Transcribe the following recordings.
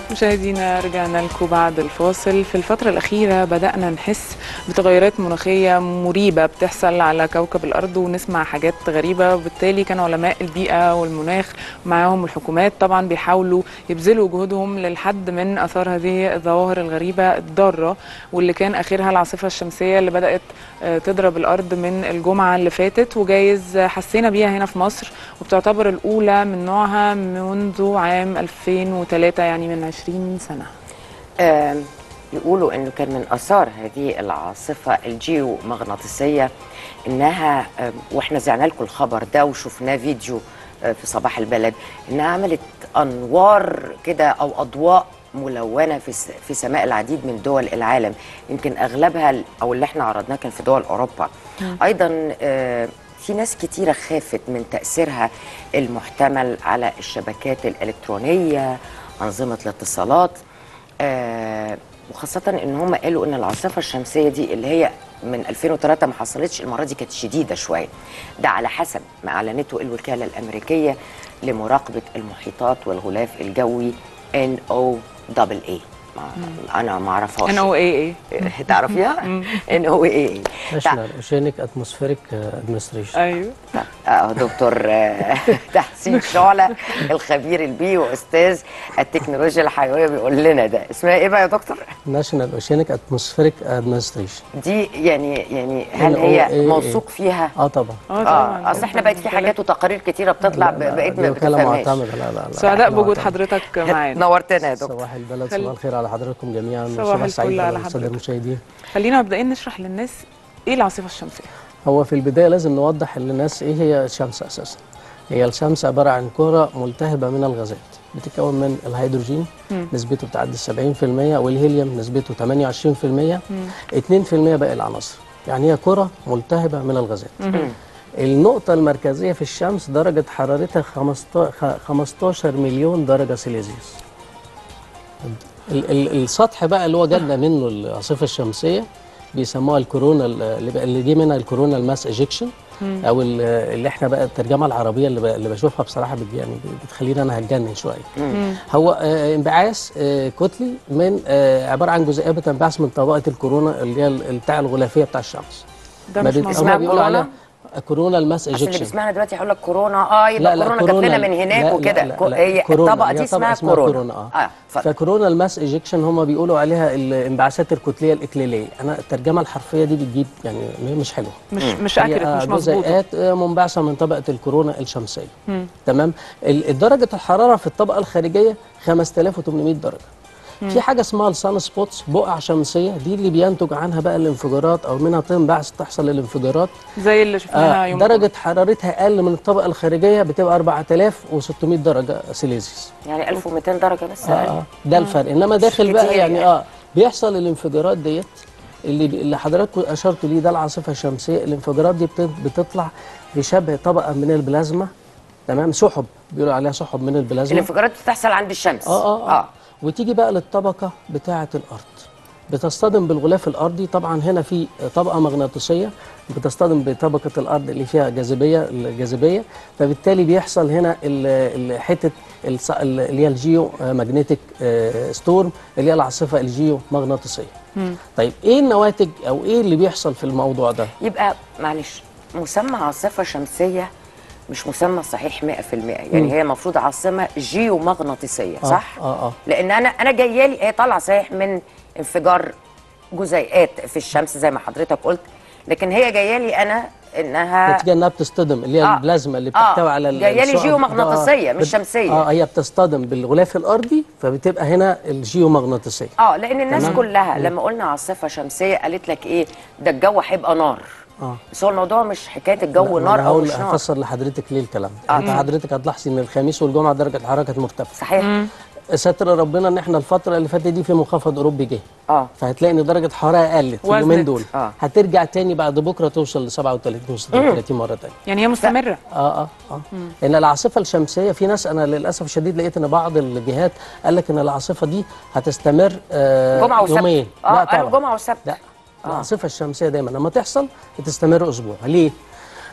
مشاهدينا رجعنا لكم بعد الفاصل في الفترة الأخيرة بدأنا نحس بتغيرات مناخية مريبة بتحصل على كوكب الأرض ونسمع حاجات غريبة وبالتالي كان علماء البيئة والمناخ معاهم الحكومات طبعا بيحاولوا يبذلوا جهودهم للحد من أثار هذه الظواهر الغريبة الضارة واللي كان آخرها العاصفة الشمسية اللي بدأت آه، تضرب الأرض من الجمعة اللي فاتت وجايز حسينا بيها هنا في مصر وبتعتبر الأولى من نوعها منذ عام 2003 يعني من 20 سنة آم، يقولوا انه كان من اثار هذه العاصفه الجيومغناطيسيه انها آم، واحنا زعنا لكم الخبر ده وشفناه فيديو آه، في صباح البلد انها عملت انوار كده او اضواء ملونه في س- في سماء العديد من دول العالم يمكن اغلبها ال- او اللي احنا عرضناه كان في دول اوروبا ايضا آه، في ناس كتيرة خافت من تأثيرها المحتمل على الشبكات الإلكترونية أنظمة الاتصالات آه وخاصة إن هم قالوا إن العاصفة الشمسية دي اللي هي من 2003 ما حصلتش المرة دي كانت شديدة شوية ده على حسب ما أعلنته الوكالة الأمريكية لمراقبة المحيطات والغلاف الجوي NOAA ما أنا ما أعرفهاش ان او اي اي تعرفيها؟ NOAA ناشونال اوشينيك اتموسفيريك ادمنستريشن ايوه اه دكتور آه، تحسين شعلة الخبير البي واستاذ التكنولوجيا الحيويه بيقول لنا ده اسمها ايه بقى يا دكتور ناشونال اوشينيك اتموسفيريك ادمنستريشن دي يعني يعني هل NOAA. هي موثوق فيها اه طبعا اه طبعا اه اصل احنا بقت في حاجات وتقارير كتيره بتطلع لا، لا، بقيت دي ما وكاله بتفهمهاش معتمده لا لا لا سعداء إحنا بوجود معتمد. حضرتك معانا نورتنا يا دكتور صباح البلد خل- صباح الخير على حضراتكم جميعا صباح وصباح الفل سعيد على على الساده حضرتك. المشاهدين خلينا مبدئيا نشرح للناس ايه العاصفة الشمسية هو في البدايه لازم نوضح للناس ايه هي الشمس اساسا هي الشمس عباره عن كره ملتهبه من الغازات بتتكون من الهيدروجين نسبته بتعدي 70% والهيليوم نسبته 28% 2% باقي العناصر يعني هي كره ملتهبه من الغازات النقطة المركزية في الشمس درجة حرارتها 15 خ- 15 مليون درجة سيليزيوس ال- ال- السطح بقى اللي هو جالنا منه العاصفة الشمسية بيسموها الكورونا ال- اللي بقى- اللي جه منها الكورونا الماس ايجكشن او ال- اللي احنا بقى الترجمه العربيه اللي, ب- اللي بشوفها بصراحه بت- يعني بتخليني انا هتجنن شويه هو آه، انبعاث آه، كتلي من آه، عباره عن جزيئات بتنبعث من طبقه الكورونا اللي هي ال- بتاع الغلافيه بتاع الشمس ده ما مش بيت- مظبوط اسمها هما بيقولوا كورونا؟ عليها كورونا الماس اصل اللي ايجكشن بيسمعنا دلوقتي هيقول لك كورونا اه يبقى كورونا جات لنا من هناك وكده كو- هي الطبقه دي اسمها كورونا اه, اه اتفضل فكورونا الماس ايجكشن هم بيقولوا عليها الانبعاثات الكتليه الاكليليه انا الترجمه الحرفيه دي بتجيب يعني هي مش حلوه مش مش هي، اكيرت آه، مش مظبوطة جزيئات آه، منبعثه من طبقه الكورونا الشمسيه تمام ال- درجه الحراره في الطبقه الخارجيه 5800 درجه في حاجه اسمها السان سبوتس بقع شمسيه دي اللي بينتج عنها بقى الانفجارات او منها تنبعث تحصل الانفجارات زي اللي شفناها آه يوم درجه حرارتها اقل من الطبقه الخارجيه بتبقى 4600 درجه سيليزيوس يعني 1200 درجه بس آه آه ده الفرق انما داخل بقى كتير يعني يعني. اه بيحصل الانفجارات ديت اللي اللي حضراتكم اشرتوا ليه ده العاصفه الشمسيه الانفجارات دي بت- بتطلع في شبه طبقه من البلازما تمام سحب بيقولوا عليها سحب من البلازما الانفجارات بتحصل عند الشمس اه اه, آه. وتيجي بقى للطبقه بتاعه الارض بتصطدم بالغلاف الارضي طبعا هنا في طبقه مغناطيسيه بتصطدم بطبقه الارض اللي فيها جاذبيه الجاذبيه فبالتالي بيحصل هنا ال- ال- حته الص- ال- اللي هي الجيو ماجنتيك ستورم اللي هي العاصفه الجيو مغناطيسيه طيب ايه النواتج او ايه اللي بيحصل في الموضوع ده يبقى معلش مسمى عاصفة شمسية مش مسمى صحيح 100% يعني هي المفروض عاصمة جيومغناطيسية صح؟ اه اه لأن أنا أنا جاية لي هي طالعة صحيح من انفجار جزيئات في الشمس زي ما حضرتك قلت لكن هي جاية لي أنا إنها نتيجه انها بتصطدم اللي هي آه. البلازما اللي آه. بتحتوي على ال- جاية لي الشعب. جيومغناطيسية، مش بت- شمسية. اه هي بتصطدم بالغلاف الارضي فبتبقى هنا الجيومغناطيسيه اه لان الناس تمام. كلها لما قلنا عاصفه شمسيه قالت لك ايه ده الجو هيبقى نار اه بس هو الموضوع مش حكايه الجو لا، نار أنا او هقول مش نار هفسر لحضرتك ليه الكلام ده آه. انت حضرتك هتلاحظي ان الخميس والجمعه درجه الحراره كانت مرتفعه صحيح ستر ربنا ان احنا الفتره اللي فاتت دي في منخفض اوروبي جه اه فهتلاقي ان درجه الحراره قلت في اليومين وزنت. دول آه. هترجع تاني بعد بكره توصل ل 37 و 36 مره تاني يعني هي مستمرة اه اه اه لان العاصفه الشمسيه في ناس انا للاسف الشديد لقيت ان بعض الجهات قال لك ان العاصفه دي هتستمر آه جمعه وسبت يومين اه لا قالوا طبعا جمعه وسبت لا العاصفه الشمسيه دايما لما تحصل تستمر اسبوع ليه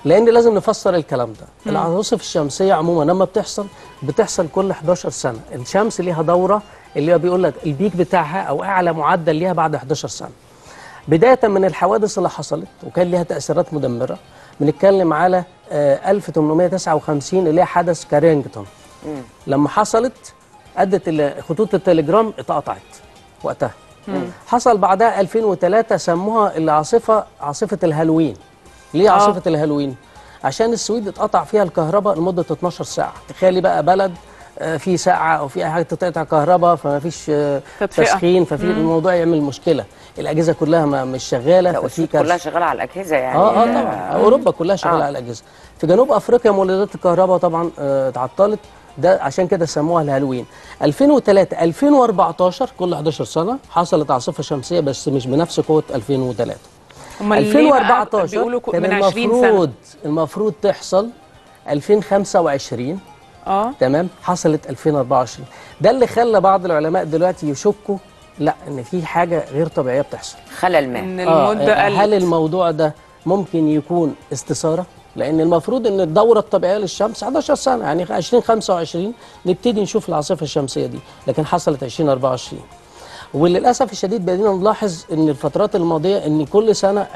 لان لازم نفسر الكلام ده العواصف الشمسيه عموما لما بتحصل بتحصل كل 11 سنه الشمس ليها دوره اللي هو بيقول لك البيك بتاعها او اعلى معدل ليها بعد 11 سنه بدايه من الحوادث اللي حصلت وكان ليها تاثيرات مدمره بنتكلم على آه، 1859 اللي هي حدث كارينجتون لما حصلت ادت ال- خطوط التليجرام اتقطعت وقتها حصل بعدها 2003 سموها العاصفه عاصفه الهالوين ليه عاصفه الهالوين عشان السويد اتقطع فيها الكهرباء لمده 12 ساعه تخيلي بقى بلد آه، في ساعه او في اي حاجه تتقطع كهرباء فما فيش آه، تدفئة. تسخين ففي الموضوع يعمل مشكله الاجهزه كلها ما مش شغاله لا ففي والسويد كارثه كلها شغاله على الاجهزه يعني اه اه ده- طبعا اوروبا كلها شغاله آه. على الاجهزه في جنوب افريقيا مولدات الكهرباء طبعا آه، اتعطلت ده عشان كده سموها الهالوين 2003 2014 كل 11 سنه حصلت عاصفه شمسيه بس مش بنفس قوه 2003 امال ليه بقى 2014 بيقولوا كو- كان من 20 سنه المفروض المفروض تحصل 2025 اه تمام حصلت 2024 ده اللي خلى بعض العلماء دلوقتي يشكوا لا ان في حاجه غير طبيعيه بتحصل خلل ما ان آه، المده هل قلت الموضوع ده ممكن يكون استثاره لان المفروض ان الدوره الطبيعيه للشمس 11 سنه يعني 2025 نبتدي نشوف العاصفه الشمسيه دي لكن حصلت 2024 وللاسف الشديد بدينا نلاحظ ان الفترات الماضيه ان كل سنه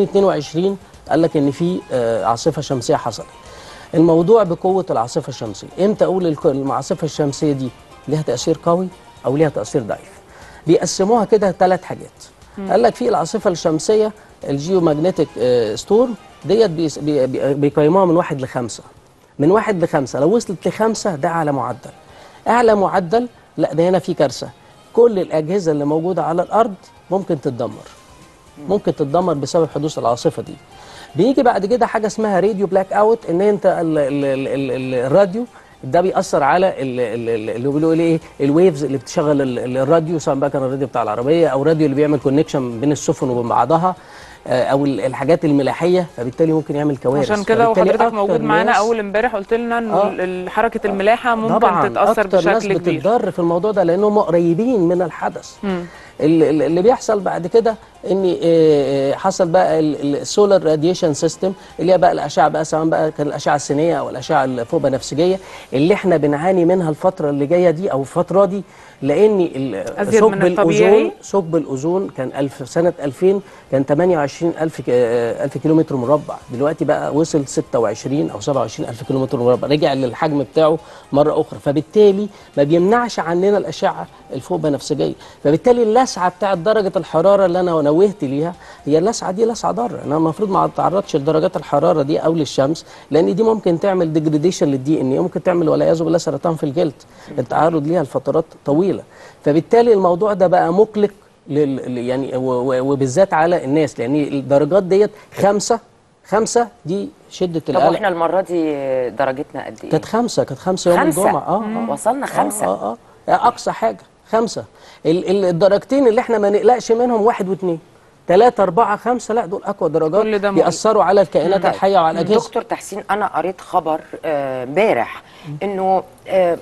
2022 قال لك ان في آه، عاصفه شمسيه حصلت الموضوع بقوه العاصفه الشمسيه امتى اقول الك- العاصفه الشمسيه دي ليها تاثير قوي او ليها تاثير ضعيف بيقسموها كده ثلاث حاجات قال لك في العاصفه الشمسيه الجيو ماجنتيك ستورم ديت بيس- بي- بي- بيقيموها من واحد لخمسه من واحد لخمسه لو وصلت لخمسه ده اعلى معدل اعلى معدل لا ده هنا في كارثه كل الاجهزه اللي موجوده على الارض ممكن تتدمر ممكن تتدمر بسبب حدوث العاصفه دي بيجي بعد كده حاجه اسمها راديو بلاك اوت ان انت ال ال ال ال ال الراديو ده بيأثر على ال- ال- ال- اللي بيقولوا ايه الويفز اللي بتشغل ال- ال- الراديو سواء بقى كان الراديو بتاع العربيه او الراديو اللي بيعمل كونكشن بين السفن وبين بعضها آه، او ال- الحاجات الملاحيه فبالتالي ممكن يعمل كوارث عشان كده فبالتالي وحضرتك أكتر موجود معانا ناس- اول امبارح قلت لنا ان آه. ال- حركه الملاحه ممكن طبعا تتاثر أكتر ناس بشكل كبير بتتضر في الموضوع ده لانهم قريبين من الحدث ال- ال- اللي بيحصل بعد كده ان آه، آه، حصل بقى السولار راديشن سيستم اللي هي بقى الاشعه بقى سواء بقى كان الاشعه السينيه او الاشعه الفوق بنفسجيه اللي احنا بنعاني منها الفتره اللي جايه دي او الفتره دي لان ال- أزيد من ثقب الطبيعي. الاوزون ثقب الاوزون كان ألف سنه 2000 كان 28000 ك- آه، ألف كيلومتر مربع دلوقتي بقى وصل 26 او 27 الف كيلومتر مربع رجع للحجم بتاعه مره اخرى فبالتالي ما بيمنعش عننا الاشعه الفوق بنفسجيه فبالتالي اللسعه بتاعه درجه الحراره اللي انا نوهت ليها هي اللسعه دي لسعه ضاره انا المفروض ما اتعرضش لدرجات الحراره دي او للشمس لان دي ممكن تعمل ديجريديشن للدي ان ممكن تعمل والعياذ بالله سرطان في الجلد التعرض ليها لفترات طويله فبالتالي الموضوع ده بقى مقلق لل لل- يعني و- و- وبالذات على الناس لان الدرجات ديت خمسه خمسه دي شده طب القلق واحنا المره دي درجتنا قد ايه؟ كانت خمسه كانت خمسه يوم خمسة؟ الجمعه اه مم. اه وصلنا خمسة. اه اه, آه اقصى حاجه خمسه ال ال الدرجتين اللي احنا ما نقلقش منهم واحد واثنين ثلاثة أربعة خمسة لا دول أقوى درجات كل ده مقلق. بيأثروا على الكائنات طيب. الحية وعلى الأجهزة دكتور تحسين انا قريت خبر آه، امبارح انه آه،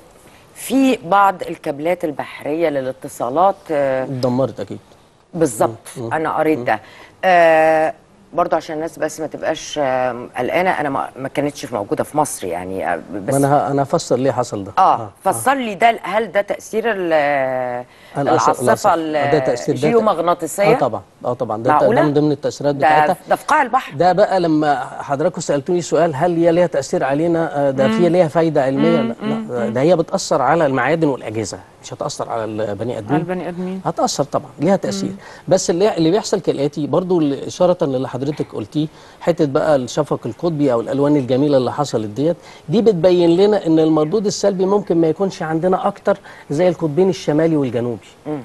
في بعض الكابلات البحريه للاتصالات آه، اتدمرت أكيد بالظبط انا قريت ده آه برضو عشان الناس بس ما تبقاش آه، قلقانه انا ما ما كانتش موجوده في مصر يعني آه، بس ما أنا ه- أنا هفسر ليه حصل ده اه فسر لي ده هل ده تاثير ال- العص- العاصفه العصف. ده تأثير ده الجيومغناطيسيه اه طبعا اه طبعا ده, معقولة؟ ده من ضمن التأثيرات ده بتاعتها ده في قاع البحر ده بقى لما حضراتكم سالتوني سؤال هل هي ليها تاثير علينا آه، ده في ليها فايده علميه لا, لا ده هي بتاثر على المعادن والاجهزه مش هتاثر على البني ادمين على البني ادمين هتأثر طبعا ليها تأثير بس اللي اللي بيحصل كالآتي برضو اللي- إشارة للي حضرتك قلتيه حتة بقى الشفق القطبي أو الألوان الجميلة اللي حصلت ديت دي بتبين لنا إن المردود السلبي ممكن ما يكونش عندنا أكتر زي القطبين الشمالي والجنوبي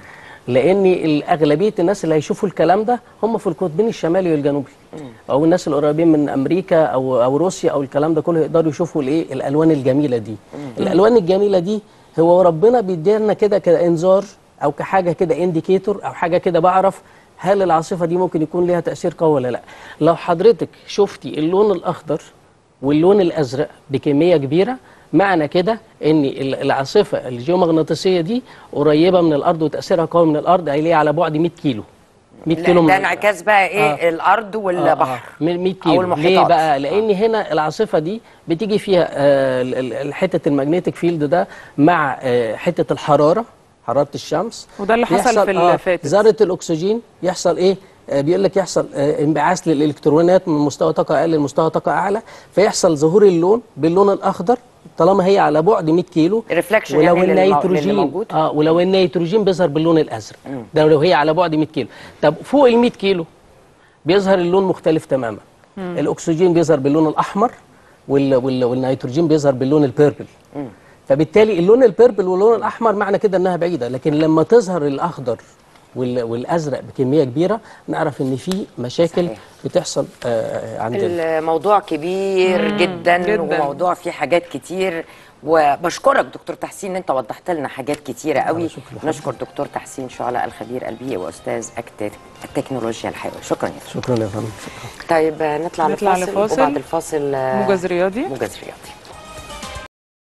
لان ال- اغلبيه الناس اللي هيشوفوا الكلام ده هم في القطبين الشمالي والجنوبي او الناس القريبين من امريكا او او روسيا او الكلام ده كله يقدروا يشوفوا الايه الالوان الجميله دي الالوان الجميله دي هو ربنا بيدينا كده كانذار او كحاجه كده انديكيتور او حاجه كده بعرف هل العاصفه دي ممكن يكون ليها تاثير قوي ولا لا لو حضرتك شفتي اللون الاخضر واللون الازرق بكميه كبيره معنى كده ان ال- العاصفه الجيومغناطيسيه دي قريبه من الارض وتاثيرها قوي من الارض هي على بعد 100 كيلو 100 لا، كيلو ده من- انعكاس بقى ايه آه. الارض والبحر آه، من 100 أو كيلو المحيطات. ليه بقى لان هنا العاصفه دي بتيجي فيها آه، ال- ال- ال- حته المagnetic فيلد ده مع آه، حته الحراره حراره الشمس وده اللي حصل يحصل- في اللي فاتت. ذره الاكسجين يحصل ايه آه، بيقول لك يحصل آه، انبعاث للالكترونات من مستوى طاقه اقل لمستوى طاقه اعلى فيحصل ظهور اللون باللون الاخضر طالما هي على بعد 100 كيلو Reflection ولو يعني للمو- للي النيتروجين موجود؟ اه ولو النيتروجين بيظهر باللون الازرق ده لو هي على بعد 100 كيلو طب فوق ال 100 كيلو بيظهر اللون مختلف تماما الاكسجين بيظهر باللون الاحمر وال وال والنيتروجين بيظهر باللون البيربل فبالتالي اللون البيربل واللون الاحمر معنى كده انها بعيده لكن لما تظهر الاخضر وال والازرق بكميه كبيره نعرف ان في مشاكل صحيح. بتحصل آه عندنا الموضوع كبير جدا, جداً. وموضوع فيه حاجات كتير وبشكرك دكتور تحسين ان انت وضحت لنا حاجات كتيره قوي شكرا لحضرتك. نشكر دكتور تحسين شعلة الخبير البيئي واستاذ التك- التكنولوجيا الحيويه شكرا يا فندم شكرا يا فندم شكرا طيب آه، نطلع, نطلع لفاصل لفاصل. وبعد الفاصل آه، موجز رياضي موجز رياضي